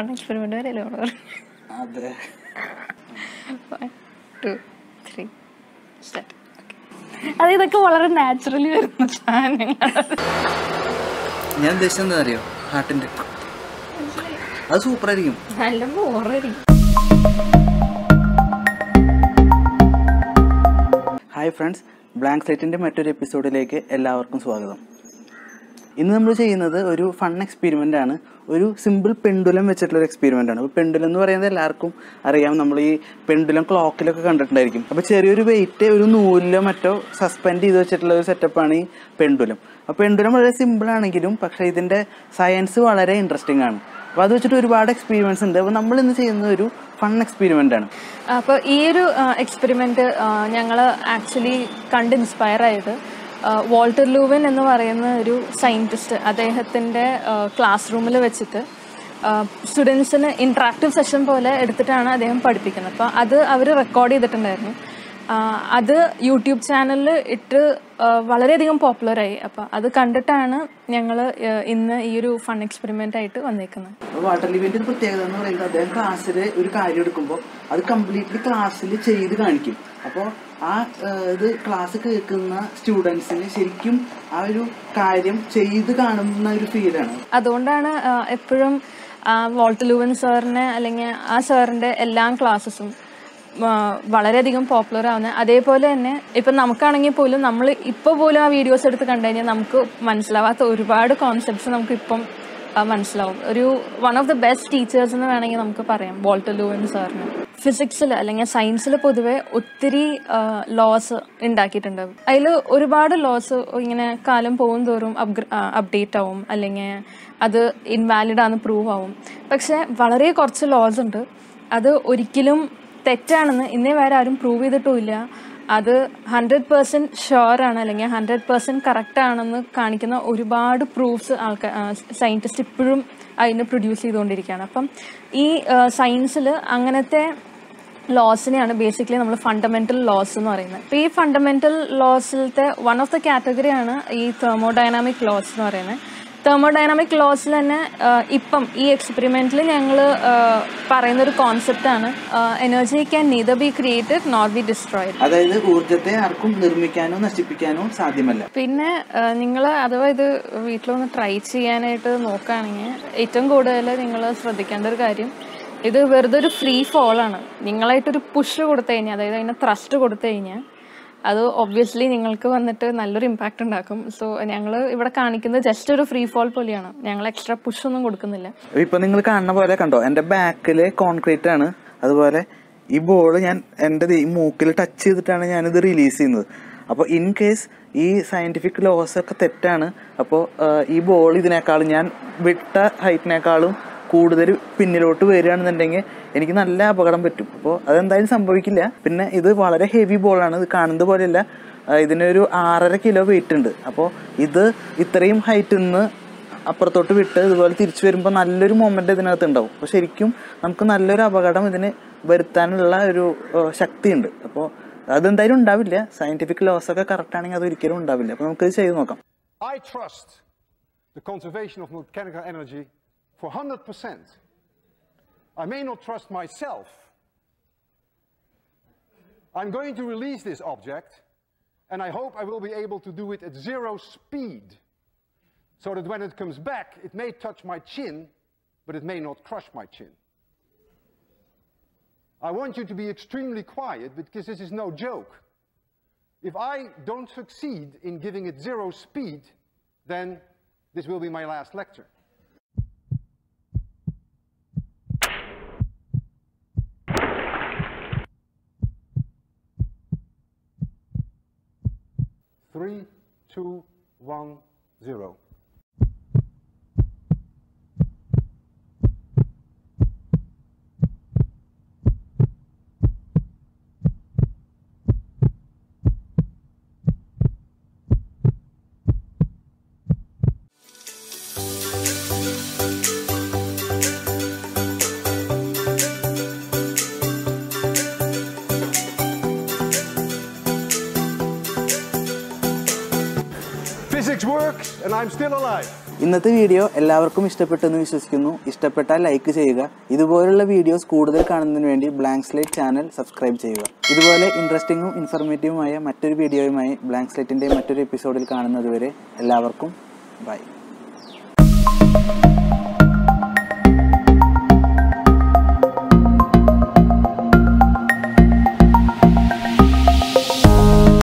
Fun experiment വരെ അല്ലേ order അതെ വൺ ടു ത്രീ സ്റ്റാർട്ട് അത് ഇതൊക്കെ വളരെ നാച്ചുറലി വരുന്ന സാധനങ്ങളാണ് ഞാൻ ഉദ്ദേശിച്ചത് എന്താ അറിയോ ഹാർട്ടിന്റെ അത് സൂപ്പർ ആയിരിക്കും നല്ല ബോറടി ഹായ് ഫ്രണ്ട്സ് ബ്ലാങ്ക് സൈറ്റിൻ്റെ മറ്റൊരു എപ്പിസോഡിലേക്ക് എല്ലാവർക്കും സ്വാഗതം ഇന്ന് നമ്മൾ ചെയ്യുന്നത് ഒരു ഫൺ എക്സ്പെരിമെൻ്റ് ആണ് ഒരു സിമ്പിൾ പെൻഡുലം വെച്ചിട്ടുള്ള ഒരു എക്സ്പെരിമെൻ്റ് ആണ് അപ്പോൾ പെൻഡുലം എന്ന് പറയുന്നത് എല്ലാവർക്കും അറിയാം നമ്മൾ ഈ പെൻഡുലം ക്ലോക്കിലൊക്കെ കണ്ടിട്ടുണ്ടായിരിക്കും അപ്പോൾ ചെറിയൊരു വെയിറ്റ് ഒരു നൂലിലോ മറ്റോ സസ്പെൻഡ് ചെയ്ത് വെച്ചിട്ടുള്ള ഒരു സെറ്റപ്പാണ് ഈ പെൻഡുലം അപ്പോൾ പെൻഡുലം വളരെ സിമ്പിൾ ആണെങ്കിലും പക്ഷേ ഇതിൻ്റെ സയൻസ് വളരെ ഇൻട്രസ്റ്റിംഗ് ആണ് അപ്പോൾ അത് വെച്ചിട്ട് ഒരുപാട് എക്സ്പീരിമെൻസ് ഉണ്ട് അപ്പോൾ നമ്മൾ ഇന്ന് ചെയ്യുന്നത് ഒരു ഫൺ എക്സ്പെരിമെൻ്റ് ആണ് അപ്പോൾ ഈ ഒരു എക്സ്പെരിമെന്റ് ഞങ്ങൾ ആക്ച്വലി കണ്ട് ഇൻസ്പയർ ആയത് ആ, വാൾട്ടർ ലൂവൻ എന്ന് പറയുന്ന ഒരു സയൻറ്റിസ്റ്റ് അദ്ദേഹത്തിൻ്റെ ക്ലാസ് റൂമിൽ വെച്ചിട്ട് സ്റ്റുഡൻസിന് ഇൻട്രാക്റ്റീവ് സെഷൻ പോലെ എടുത്തിട്ടാണ് അദ്ദേഹം പഠിപ്പിക്കുന്നത് അപ്പോൾ അത് അവർ റെക്കോർഡ് ചെയ്തിട്ടുണ്ടായിരുന്നു ആ, അത് യൂട്യൂബ് ചാനലിൽ ഇട്ട് ആ, വളരെയധികം പോപ്പുലറായി അപ്പോൾ അത് കണ്ടിട്ടാണ് ഞങ്ങൾ ഇന്ന് ഈ ഒരു ഫൺ എക്സ്പെരിമെൻ്റ് ആയിട്ട് വന്നേക്കുന്നത് അപ്പോൾ വാട്ടർ ലിവിന്റെ ഒരു പ്രത്യേകത എന്ന് പറയുന്നത് അദ്ദേഹം ക്ലാസ്സിൽ ഒരു കാര്യം എടുക്കുമ്പോൾ അത് കംപ്ലീറ്റ്ലി ക്ലാസ്സിൽ ചെയ്ത് കാണിക്കും അപ്പോൾ ആ ഏഹ്, ഇത് ക്ലാസ് കേൾക്കുന്ന സ്റ്റുഡൻസിന് ശരിക്കും ആ ഒരു കാര്യം ചെയ്ത് കാണുന്ന ഒരു ഫീലാണ് അതുകൊണ്ടാണ് എപ്പോഴും വോൾട്ട് ലൂവൻ സാറിനെ അല്ലെങ്കിൽ ആ സാറിൻ്റെ എല്ലാ ക്ലാസ്സസും വളരെയധികം പോപ്പുലർ ആവുന്നത് അതേപോലെ തന്നെ ഇപ്പം നമുക്കാണെങ്കിൽ പോലും നമ്മൾ ഇപ്പോൾ പോലും ആ വീഡിയോസ് എടുത്ത് കണ്ടു കഴിഞ്ഞാൽ നമുക്ക് മനസ്സിലാവാത്ത ഒരുപാട് കോൺസെപ്റ്റ്സ് നമുക്ക് ഇപ്പം ആ, മനസ്സിലാവും ഒരു one of the best teachers എന്ന് വേണമെങ്കിൽ നമുക്ക് പറയാം വോൾട്ടർ ലൂവൻ സാറിന് ഫിസിക്സിൽ അല്ലെങ്കിൽ സയൻസിൽ പൊതുവെ ഒത്തിരി ലോസ് ഉണ്ടാക്കിയിട്ടുണ്ട് അതിൽ ഒരുപാട് ലോസ് ഇങ്ങനെ കാലം പോകും തോറും അപ്ഡേറ്റ് ആവും അല്ലെങ്കിൽ അത് ഇൻവാലിഡ് ആണെന്ന് പ്രൂവ് ആവും പക്ഷെ വളരെ കുറച്ച് ലോസ് ഉണ്ട് അത് ഒരിക്കലും തെറ്റാണെന്ന് ഇന്നേ വരെ ആരും പ്രൂവ് ചെയ്തിട്ടുമില്ല അത് ഹൺഡ്രഡ് പേഴ്സൻറ്റ് ഷുവറാണ് അല്ലെങ്കിൽ ഹൺഡ്രഡ് പേഴ്സൻറ്റ് കറക്റ്റ് ആണെന്ന് കാണിക്കുന്ന ഒരുപാട് പ്രൂഫ്സ് ആൾക്കാർ സയൻറ്റിസ്റ്റ് ഇപ്പോഴും അതിന് പ്രൊഡ്യൂസ് ചെയ്തുകൊണ്ടിരിക്കുകയാണ് അപ്പം ഈ സയൻസിൽ അങ്ങനത്തെ ലോസിനെയാണ് ബേസിക്കലി നമ്മൾ ഫണ്ടമെന്റൽ ലോസ് എന്ന് പറയുന്നത് അപ്പോൾ ഈ ഫണ്ടമെന്റൽ ലോസിലത്തെ വൺ ഓഫ് ദ കാറ്റഗറിയാണ് ഈ തെർമോഡൈനാമിക് ലോസ് എന്ന് പറയുന്നത് തെർമോഡൈനാമിക് ലോസിൽ തന്നെ ആ, ഇപ്പം ഈ എക്സ്പെരിമെന്റിൽ ഞങ്ങൾ പറയുന്ന ഒരു കോൺസെപ്റ്റാണ് energy can neither be created not be destroyed അതായത് ഊർജത്തെ ആർക്കും നിർമ്മിക്കാനോ നശിപ്പിക്കാനോ സാധ്യമല്ല പിന്നെ നിങ്ങൾ അഥവാ ഇത് വീട്ടിലൊന്ന് ട്രൈ ചെയ്യാനായിട്ട് നോക്കുകയാണെങ്കിൽ ഏറ്റവും കൂടുതൽ നിങ്ങൾ ശ്രദ്ധിക്കേണ്ട ഒരു കാര്യം ഇത് വെറുതെ ഒരു ഫ്രീ ഫോളാണ് നിങ്ങളായിട്ടൊരു പുഷ് കൊടുത്തു കഴിഞ്ഞാൽ അതായത് അതിനെ ത്രസ്റ്റ് കൊടുത്തു കഴിഞ്ഞാൽ അത് ഒബ്വിയസ്ലി നിങ്ങൾക്ക് വന്നിട്ട് നല്ലൊരു ഇമ്പാക്റ്റ് ഉണ്ടാക്കും സോ ഞങ്ങൾ ഇവിടെ കാണിക്കുന്നത് ജസ്റ്റ് ഒരു ഫ്രീ ഫോൾ പോലെയാണ് ഞങ്ങൾ എക്സ്ട്രാ പുഷ് ഒന്നും കൊടുക്കുന്നില്ല ഇപ്പൊ നിങ്ങൾ കാണുന്ന പോലെ കണ്ടോ എന്റെ ബാക്കില് കോൺക്രീറ്റ് ആണ് അതുപോലെ ഈ ബോൾ ഞാൻ എൻ്റെ ഈ മൂക്കിൽ ടച്ച് ചെയ്തിട്ടാണ് ഞാനിത് റിലീസ് ചെയ്യുന്നത് അപ്പോൾ ഇൻ കേസ് ഈ സയന്റിഫിക് ലോസ് ഒക്കെ തെറ്റാണ് അപ്പോൾ ഈ ബോൾ ഇതിനേക്കാളും ഞാൻ വിട്ട ഹൈറ്റിനേക്കാളും കൂടുതൽ പിന്നിലോട്ട് വരികയാണെന്നുണ്ടെങ്കിൽ എനിക്ക് നല്ല അപകടം പറ്റും അപ്പോൾ അതെന്തായാലും സംഭവിക്കില്ല പിന്നെ ഇത് വളരെ ഹെവി ബോളാണ് ഇത് കാണുന്നത് പോലെയല്ല ആ, ഇതിനൊരു ആറര കിലോ വെയിറ്റ് ഉണ്ട് അപ്പോൾ ഇത് ഇത്രയും ഹൈറ്റിൽ നിന്ന് അപ്പുറത്തോട്ട് വിട്ട് ഇതുപോലെ തിരിച്ചു വരുമ്പോൾ നല്ലൊരു മൊമെന്റ് ഇതിനകത്ത് ഉണ്ടാവും അപ്പോൾ ശരിക്കും നമുക്ക് നല്ലൊരു അപകടം ഇതിന് വരുത്താനുള്ള ഒരു ഏഹ്, ശക്തിയുണ്ട് അപ്പോൾ അതെന്തായാലും ഉണ്ടാവില്ല സയന്റിഫിക് ലോസ് ഒക്കെ കറക്റ്റ് ആണെങ്കിൽ അത് ഒരിക്കലും ഉണ്ടാവില്ല അപ്പോൾ നമുക്കത് ചെയ്ത് നോക്കാം I trust the conservation of mechanical energy for 100%. I may not trust myself. I'm going to release this object, and I hope I will be able to do it at zero speed, so that when it comes back, it may touch my chin, but it may not crush my chin. I want you to be extremely quiet because this is no joke. If I don't succeed in giving it zero speed, then this will be my last lecture. Three, two, one, zero. Physics works, and I'm still alive. ഇന്നത്തെ video എല്ലാവർക്കും ഇഷ്ടപ്പെട്ടെന്ന് വിശ്വസിക്കുന്നു ഇഷ്ടപ്പെട്ടാൽ like ചെയ്യുക ഇതുപോലുള്ള videos കൂടുതൽ കാണുന്നതിന് വേണ്ടി ബ്ലാങ്ക് സ്ലേറ്റ് ചാനൽ സബ്സ്ക്രൈബ് ചെയ്യുക ഇതുപോലെ ഇൻട്രസ്റ്റിംഗും ഇൻഫർമേറ്റീവുമായ മറ്റൊരു വീഡിയോയുമായി ബ്ലാങ്ക് സ്ലേറ്റിൻ്റെ മറ്റൊരു എപ്പിസോഡിൽ കാണുന്നതുവരെ എല്ലാവർക്കും ബൈ